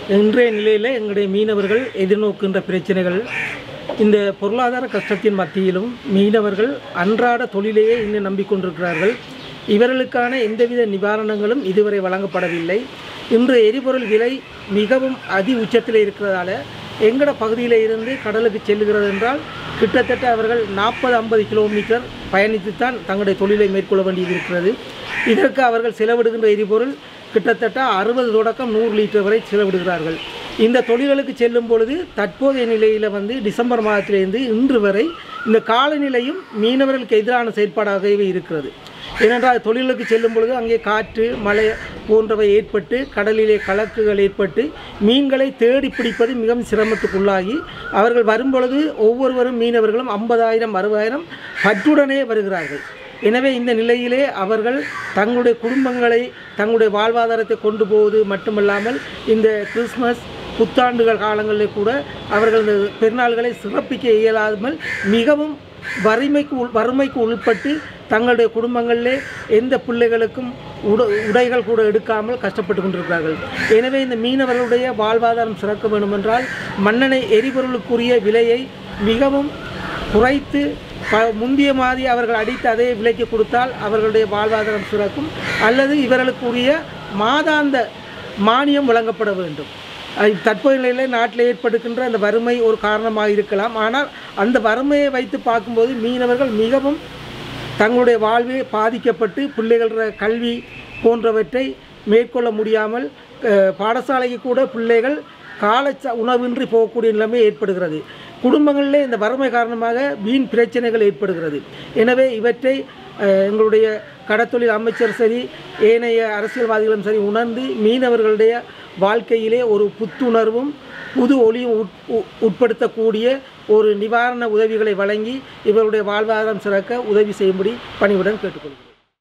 இன்றைய நிலையில் எங்களுடைய மீனவர்கள் எதிர்நோக்கின்ற பிரச்சனைகள் இந்த பொருளாதார கஷ்டத்தின் மத்தியிலும் மீனவர்கள் அன்றாட தொழிலையே இன்னும் நம்பிக்கொண்டிருக்கிறார்கள் இவர்களுக்கான எந்தவித நிவாரணங்களும் இதுவரை வழங்கப்படவில்லை இன்று எரிபொருள் விலை மிகவும் அதி உச்சத்தில் இருக்கிறதால எங்கட பகுதியில் இருந்து கடலுக்கு செல்லுகிறது என்றால் கிட்டத்தட்ட அவர்கள் நாற்பது ஐம்பது கிலோமீட்டர் பயணித்துத்தான் தங்களுடைய தொழிலை மேற்கொள்ள வேண்டியது இருக்கிறது இதற்கு அவர்கள் செலவிடுகின்ற எரிபொருள் கிட்டத்தட்ட அறுபது தொடக்கம் நூறு லிட்டர் வரை செலவிடுகிறார்கள் இந்த தொழில்களுக்கு செல்லும் பொழுது தற்போதைய நிலையில் வந்து டிசம்பர் மாதத்திலிருந்து இன்று வரை இந்த காலநிலையும் மீனவர்களுக்கு எதிரான செயற்பாடாகவே இருக்கிறது ஏனென்றால் தொழிலுக்கு செல்லும் பொழுது அங்கே காற்று மழை போன்றவை ஏற்பட்டு கடலிலே கலக்குகள் ஏற்பட்டு மீன்களை தேடி பிடிப்பது மிகவும் சிரமத்துக்குள்ளாகி அவர்கள் வரும்பொழுது ஒவ்வொருவரும் மீனவர்களும் ஐம்பதாயிரம் அறுபதாயிரம் பற்றுடனே வருகிறார்கள் எனவே இந்த நிலையிலே அவர்கள் தங்களுடைய குடும்பங்களை தங்களுடைய வாழ்வாதாரத்தை கொண்டு போவது மட்டுமல்லாமல் இந்த கிறிஸ்மஸ் புத்தாண்டுகள் காலங்களில் கூட அவர்கள் இந்த பெருநாள்களை சிறப்பிக்க இயலாமல் மிகவும் வறுமைக்கு உள் வறுமைக்கு உள்பட்டு தங்களுடைய குடும்பங்களிலே எந்த பிள்ளைகளுக்கும் உட உடைகள் கூட எடுக்காமல் கஷ்டப்பட்டு கொண்டிருக்கிறார்கள் எனவே இந்த மீனவர்களுடைய வாழ்வாதாரம் சிறக்க வேண்டுமென்றால் மண்ணெண்ணெய் எரிபொருளுக்குரிய விலையை மிகவும் குறைத்து ப முந்திய மாதிரி அவர்கள் அடித்து அதே விலைக்கு கொடுத்தால் அவர்களுடைய வாழ்வாதாரம் சிறக்கும் அல்லது இவர்களுக்குரிய மாதாந்த மானியம் வழங்கப்பட வேண்டும் அது தற்போதைய நிலையில் நாட்டில் ஏற்படுகின்ற அந்த வறுமை ஒரு காரணமாக இருக்கலாம் ஆனால் அந்த வறுமையை வைத்து பார்க்கும்போது மீனவர்கள் மிகவும் தங்களுடைய வாழ்வே பாதிக்கப்பட்டு பிள்ளைகள கல்வி போன்றவற்றை மேற்கொள்ள முடியாமல் அஹ், பாடசாலைக்கு கூட பிள்ளைகள் காலை ச- உணவின்றி போகக்கூடிய நிலைமை ஏற்படுகிறது குடும்பங்களிலே இந்த வறுமை காரணமாக வீண் பிரச்சனைகள் ஏற்படுகிறது எனவே இவற்றை அஹ், எங்களுடைய கடத்தொழில் அமைச்சர் சரி ஏனைய அரசியல்வாதிகளும் சரி உணர்ந்து மீனவர்களுடைய வாழ்க்கையிலே ஒரு புத்துணர்வும் புது ஒளியும் உட் உ- உட்படுத்தக்கூடிய ஒரு நிவாரண உதவிகளை வழங்கி இவருடைய வாழ்வாதாரம் சிறக்க உதவி செய்யும்படி பணிவுடன் கேட்டுக்கொள்கிறேன்